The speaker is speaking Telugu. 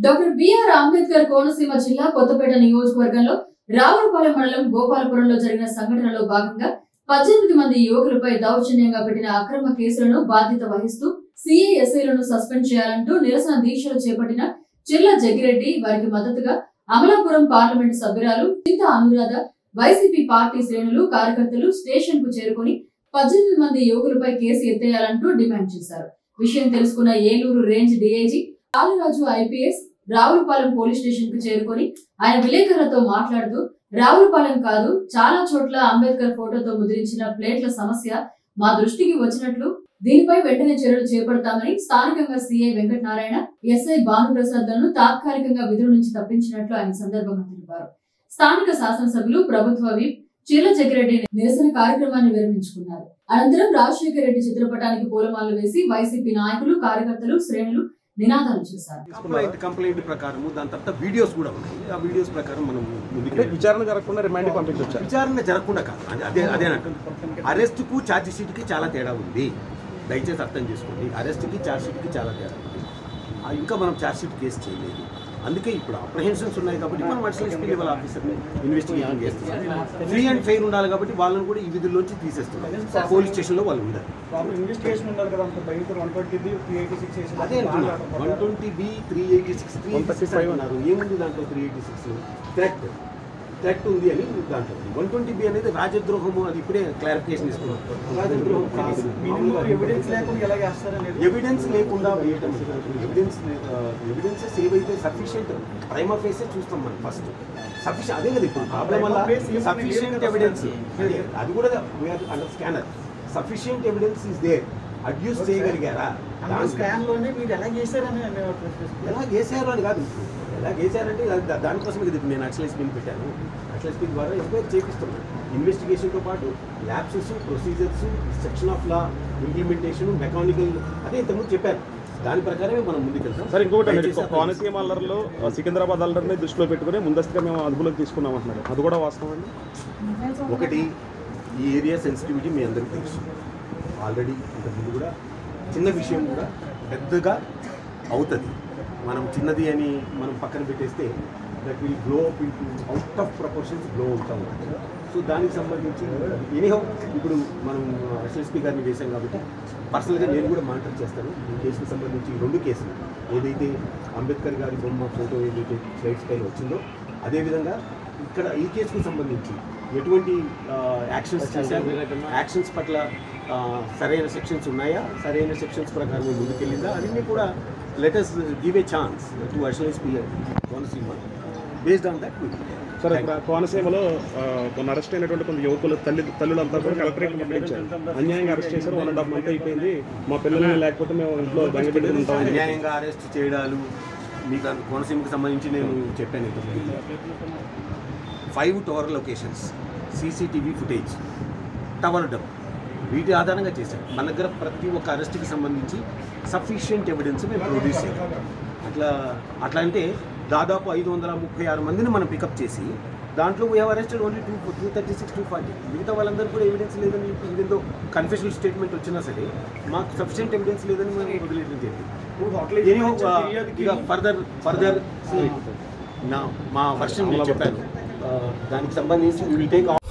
డాక్టర్ బిఆర్ అంబేద్కర్ కోనసీమ జిల్లా కొత్తపేట నియోజకవర్గంలో రావులపాలెం మండలం గోపాలపురంలో జరిగిన సంఘటనలో భాగంగా పద్దెనిమిది మంది యువకులపై దౌర్జన్యంగా పెట్టిన అక్రమ కేసులను బాధ్యత వహిస్తూ సిఐఎస్ఐలను సస్పెండ్ చేయాలంటూ నిరసన దీక్షలు చేపట్టిన చిల్ల జగ్గిరెడ్డి వారికి మద్దతుగా అమలాపురం పార్లమెంటు సభ్యురాలు చింత అనురాధ వైసీపీ పార్టీ శ్రేణులు కార్యకర్తలు స్టేషన్ కు చేరుకుని పద్దెనిమిది మంది యువకులపై కేసు ఎత్తేయాలంటూ డిమాండ్ చేశారు విషయం తెలుసుకున్న Eluru range DIG Balaraju IPS Ravulapalem police station కు చేరుకొని ఆయన విలేకరులతో మాట్లాడుతూ రావులపాలెం కాదు చాలా చోట్ల అంబేద్కర్ ఫోటోతో ముద్రించిన ప్లేట్ల సమస్య మా దృష్టికి వచ్చినట్లు దీనిపై వెంటనే చర్యలు చేపడతామని స్థానికంగా సీఐ వెంకటనారాయణ ఎస్ఐ భానుప్రసాద్లను తాత్కాలికంగా విధుల నుంచి తప్పించినట్లు ఆయన సందర్భంగా తెలిపారు స్థానిక శాసనసభ్యులు ప్రభుత్వ విప్ చీల జగ్గిరెడ్డి నిరసన కార్యక్రమాన్ని విరమించుకున్నారు అనంతరం రాజశేఖర రెడ్డి చిత్రపటానికి పూలమాలలు వేసి వైసీపీ నాయకులు కార్యకర్తలు శ్రేణులు నినాదాలు చేశారు కంప్లైంట్ కంప్లైంట్ ప్రకారము దాని తర్వాత వీడియోస్ కూడా ఉన్నాయి ఆ వీడియోస్ ప్రకారం మనం ముందుకు అంటే విచారణ జరగకుండా రిమాండ్ పంపించవచ్చు విచారణ జరగకుండా కాదు అది- అదే అదేనట్టు అరెస్ట్కు ఛార్జ్ షీట్కి చాలా తేడా ఉంది దయచేసి అర్థం చేసుకోండి అరెస్ట్కి ఛార్జ్ షీట్కి చాలా తేడా ఉంది ఆ, ఇంకా మనం ఛార్జ్ షీట్ కేసు చేయలేదు అందుకే ఇప్పుడు అప్రహెన్షన్స్ ఉన్నాయి కాబట్టి మనం అడిషనల్ ఎస్పీ లెవెల్ ఆఫీసర్ని ఇన్వెస్టిగేషన్ చేస్తున్నాం ఫ్రీ అండ్ ఫెయిర్ ఉండాలి కాబట్టి వాళ్ళని కూడా ఈ విధుల్లోంచి తీసేస్తున్నాం పోలీస్ స్టేషన్లో వాళ్ళు ఉండాలి ప్రాబ్లం ఇన్వెస్టిగేషన్ ఉండాలి కదా అంత భయంకర వన్ ట్వంటీది త్రీ ఎయిటీ సిక్స్ చేసి అదే అంటున్నా one twenty B three eighty six three అన్నారు ఏముంది దాంట్లో three eighty six threat threat ఉంది అని దాంట్లో వన్ ట్వంటీ బి అనేది రాజద్రోహము అది ఇప్పుడే క్లారిఫికేషన్ ఇస్తున్నాం రాజద్రోహం కాదు మినిమం ఎవిడెన్స్ లేకుండా ఎలా చేస్తారనేది ఎవిడెన్స్ లేకుండా వేయటం ఎవిడెన్స్ ఎవిడెన్సెస్ ఏవైతే సఫిషియంట్ ప్రైమ్ ఫేసే చూస్తాం మనం ఫస్ట్ సఫిషియెంట్ అదే కదా ఇప్పుడు ప్రాబ్లం వల్ల Prima facie ఏమీ సఫిషియంట్ లేదు కదా ఎవిడెన్స్ అదే. అది కూడా under scanner sufficient evidence is there adduce చేయగలిగారా దాని స్కాన్ లోనే మీరు ఎలా చేశారని నేను ప్రశ్నిస్తున్నాను. ఎలా చేశారు అని కాదు ఎలా చేశారంటే అది దా- దానికోసం ఇది నేను అక్సలైజ్ బిల్ పెట్టాను అక్సలైజ్ బిల్ ద్వారా ఎంక్వైరీ చేపిస్తున్నాను ఇన్వెస్టిగేషన్తో పాటు lapses procedures section of law implementation mechanical అదే ఇంతకుముందు చెప్పాను దాని ప్రకారమే మనం ముందుకెళ్తాం సార్ ఇంకొకటి అండి దయచేసి అర్థం కోనసీమ అల్లర్లో ఆ, సికింద్రాబాద్ అల్లరిని దృష్టిలో పెట్టుకుని ముందస్తుగా మేము అదుపులోకి తీసుకున్నాం అంటున్నారు అది కూడా వాస్తవం అండి ఒకటి ఈ ఏరియా సెన్సిటివిటీ మీ అందరికీ తెలుసు ఆల్రెడీ ఇంతకుముందు కూడా చిన్న విషయం కూడా పెద్దగా అవుతుంది మనం చిన్నది అని మనం పక్కన పెట్టేస్తే that will glow up into out of proportions glow అవుతా ఉంటుంది సో దానికి సంబంధించి ఎనీహౌ ఇప్పుడు మనం ఎస్ఎస్పీ గారిని వేశాం కాబట్టి పర్సనల్గా నేను కూడా మానిటర్ చేస్తాను ఈ కేసుకు సంబంధించి ఈ రెండు కేసులు ఏదైతే అంబేద్కర్ గారి బొమ్మ ఫోటో ఏదైతే స్లైడ్స్ పైన వచ్చిందో అదేవిధంగా ఇక్కడ ఈ కేసుకు సంబంధించి ఎటువంటి యాక్షన్స్ చేశారు యాక్షన్స్ పట్ల ఆ, సరైన సెక్షన్స్ ఉన్నాయా సరైన సెక్షన్స్ ప్రకారం ముందుకెళ్ళిందా అవన్నీ కూడా latest give a chance to అషనల్ స్పీయర్ Konaseema based on that sir ఇక్కడ కోనసీమలో ఆ, కొన్ని అరెస్ట్ అయినటువంటి కొంత యువకులు తల్లి తల్లులంతా కూడా కలెక్టరేట్ పంపించారు అన్యాయంగా అరెస్ట్ చేశారు వన్ అండ్ హాఫ్ మంత్ అయిపోయింది మా పిల్లల్ని లేకపోతే మేము ఇంట్లో దంగ పెట్టుకుని ఉంటామని అన్యాయంగా అరెస్ట్ చేయడాలు మీకు అంత కోనసీమకు సంబంధించి నేను చెప్పాను ఇంతకుముందు five tower locations CCTV footage tower dump వీటి ఆధారంగా చేశాం మన దగ్గర ప్రతి ఒక్క అరెస్ట్కి సంబంధించి సఫిషియంట్ ఎవిడెన్స్ మేము ప్రొడ్యూస్ చేయాలి అట్లా అట్లా అంటే దాదాపు ఐదు వందల ముప్పై ఆరు మందిని మనం పికప్ చేసి దాంట్లో we arrested only two two thirty six two forty మిగతా వాళ్ళందరూ కూడా ఎవిడెన్స్ లేదని ఇదేదో కన్ఫెషనల్ స్టేట్మెంట్ వచ్చినా సరే మాకు సఫిషియంట్ ఎవిడెన్స్ లేదని మనం వదిలేయడం జరిగింది ఇప్పుడు హోటల్ Anyhow, ఇచ్చిన uh, ఫిర్యాదుకి ఇక ఫర్దర్ ఫర్దర్ నా మా వర్షన్ నేను చెప్పాను Uh, దానికి సంబంధించి విల్ టేక్